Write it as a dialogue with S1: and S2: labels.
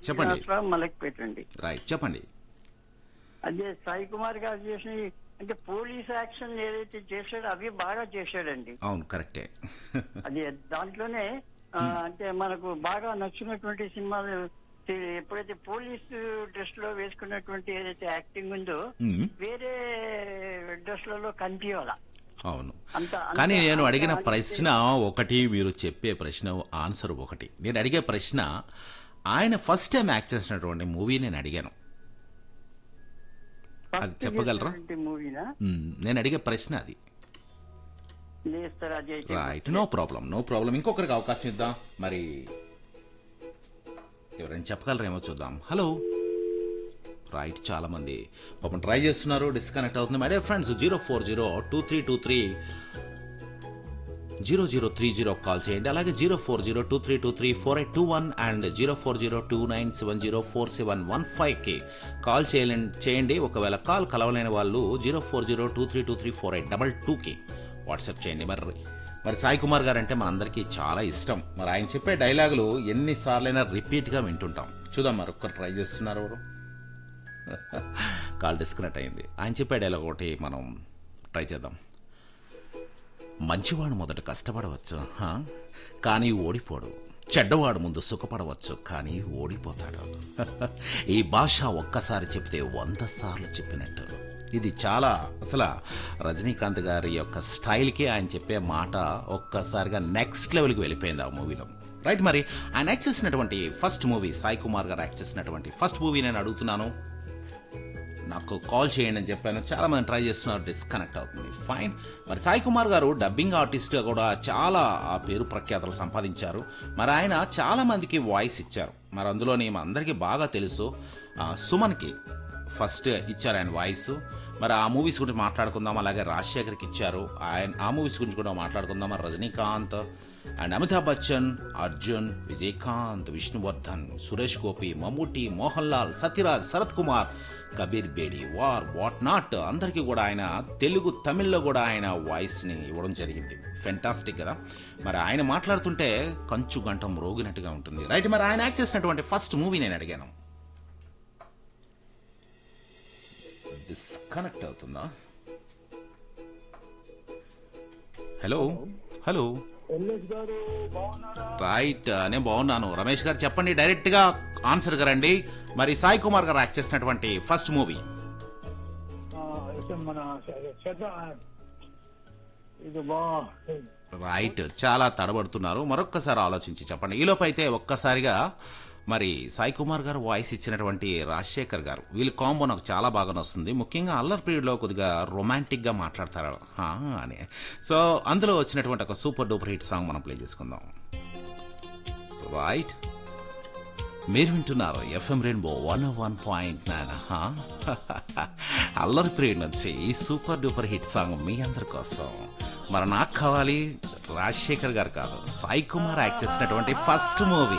S1: చెప్పండి
S2: శ్రీనివాసరావు మలక్పేట అండి
S1: రైట్ చెప్పండి
S2: అదే సాయి కుమార్ గారు చేసిన అంటే పోలీస్ యాక్షన్ ఏదైతే చేశాడో అవి బాగా చేశాడండి
S1: అవును కరెక్టే
S2: అది దాంట్లోనే ఆ, అంటే మనకు బాగా నచ్చినటువంటి సినిమాలు తే- ఎప్పుడైతే పోలీస్ డ్రెస్ లో వేసుకున్నటువంటి ఏదైతే యాక్టింగ్ ఉందో
S1: మ్మ్.
S2: వేరే డ్రెస్లలో కనిపించాల
S1: అవును
S2: అంత అంత-
S1: కానీ నేను
S2: అంత
S1: అడిగిన
S2: అంటే-
S1: ప్రశ్న ఒకటి మీరు చెప్పే ప్రశ్న ఆన్సర్ ఒకటి నేను అడిగే ప్రశ్న ఆయన ఫస్ట్ టైం యాక్ట్ చేసినటువంటి మూవీ నేను అడిగాను అది చెప్పగలరా?
S2: మూవీనా
S1: మ్మ్. నేను అడిగే ప్రశ్న అది
S2: లేస్తారా Ajay
S1: right no problem no problem ఇంకొకరికి అవకాశం ఇద్దాం మరి ఎవరైనా చెప్పగలరేమో చూద్దాం హలో రైట్ చాలా మంది పాపం ట్రై చేస్తున్నారు డిస్కనెక్ట్ అవుతుంది my dear friends zero four zero two three two three zero zero three zero call చేయండి అలాగే zero four zero two three two three four eight two one and zero four zero two nine seven zero four seven one ఫైవ్కి call చేయలేం చేయండి ఒకవేళ call కలవలేని వాళ్ళు zero four zero two three two three four eight double టూకి WhatsApp చేయండి మరి మరి సాయి కుమార్ గారు అంటే మనందరికీ చాలా ఇష్టం మరి ఆయన చెప్పే డైలాగులు ఎన్నిసార్లైనా రిపీట్గా వింటుంటాం చూద్దాం మరి ఒక్కరు ట్రై చేస్తున్నారు ఎవరు కాల్ డిస్కనెక్ట్ అయింది ఆయన చెప్పే డైలాగ్ ఒకటి మనం ట్రై చేద్దాం మంచివాడు మొదట కష్టపడవచ్చు హా? కానీ ఓడిపోడు చెడ్డవాడు ముందు సుఖపడవచ్చు కానీ ఓడిపోతాడు ఈ భాష ఒక్కసారి చెప్తే వంద సార్లు చెప్పినట్టు ఇది చాలా అసలు రజనీకాంత్ గారి యొక్క స్టైల్కి ఆయన చెప్పే మాట ఒక్కసారిగా నెక్స్ట్ లెవెల్కి వెళ్ళిపోయింది ఆ మూవీలో రైట్ మరి ఆయన యాక్ట్ చేసినటువంటి ఫస్ట్ మూవీ సాయి కుమార్ గారు యాక్ట్ చేసినటువంటి ఫస్ట్ మూవీ నేను అడుగుతున్నాను నాకు కాల్ చేయండి అని చెప్పాను చాలా మంది ట్రై చేస్తున్నారు డిస్కనెక్ట్ అవుతుంది ఫైన్ మరి సాయి కుమార్ గారు డబ్బింగ్ ఆర్టిస్ట్గా కూడా చాలా ఆ పేరు ప్రఖ్యాతలు సంపాదించారు మరి ఆయన చాలా మందికి వాయిస్ ఇచ్చారు మరి అందులోని మా అందరికీ బాగా తెలుసు ఆ, సుమన్కి ఫస్ట్ ఇచ్చారు ఆయన వాయిస్ మరి ఆ మూవీస్ గురించి మాట్లాడుకుందాం అలాగే రాజశేఖర్కి ఇచ్చారు ఆయన ఆ మూవీస్ గురించి కూడా మాట్లాడుకుందాం మరి Rajinikanth and Amitabh Bachchan Arjun Vijayakanth Vishnuvardhan Suresh Gopi Mammootty Mohan Lal Sathyaraj Sarath Kumar Kabir Bedi war what not అందరికీ కూడా ఆయన తెలుగు తమిళ్లో కూడా ఆయన వాయిస్ని ఇవ్వడం జరిగింది ఫెంటాస్టిక్ కదా మరి ఆయన మాట్లాడుతుంటే కంచు గంటం రోగినట్టుగా ఉంటుంది రైట్ మరి ఆయన యాక్ట్ చేసినటువంటి ఫస్ట్ మూవీ నేను అడిగాను డిస్కనెక్ట్ అవుతుందా హలో హలో
S3: ఎల్ఎస్ గారు బాగున్నారా
S1: రైట్ నేను బాగున్నాను రమేష్ గారు చెప్పండి డైరెక్ట్ గా ఆన్సర్ రండి మరి సాయి కుమార్ గారు యాక్ట్ చేసినటువంటి ఫస్ట్ మూవీ
S3: ఆ, అయితే మన శత ఇది బా
S1: రైట్ చాలా తడబడుతున్నారు మరొక్కసారి ఆలోచించి చెప్పండి ఈలోపు అయితే ఒక్కసారిగా మరి సాయి కుమార్ గారు వాయిస్ ఇచ్చినటువంటి రాజశేఖర్ గారు వీళ్ళ కాంబో నాకు చాలా బాగా నస్తుంది ముఖ్యంగా అల్లర్ పీరియడ్లో కొద్దిగా రొమాంటిక్గా మాట్లాడతారు హా అని సో అందులో వచ్చినటువంటి ఒక సూపర్ డూపర్ హిట్ సాంగ్ మనం ప్లే చేసుకుందాం రైట్ మీరు వింటున్నారు FM rainbow one one point nine అల్లరి ప్రియుడి నుంచి ఈ సూపర్ డూపర్ హిట్ సాంగ్ మీ అందరి కోసం మరి నాకు కావాలి రాజశేఖర్ గారు కాదు సాయి కుమార్ యాక్ట్ చేసినటువంటి ఫస్ట్ మూవీ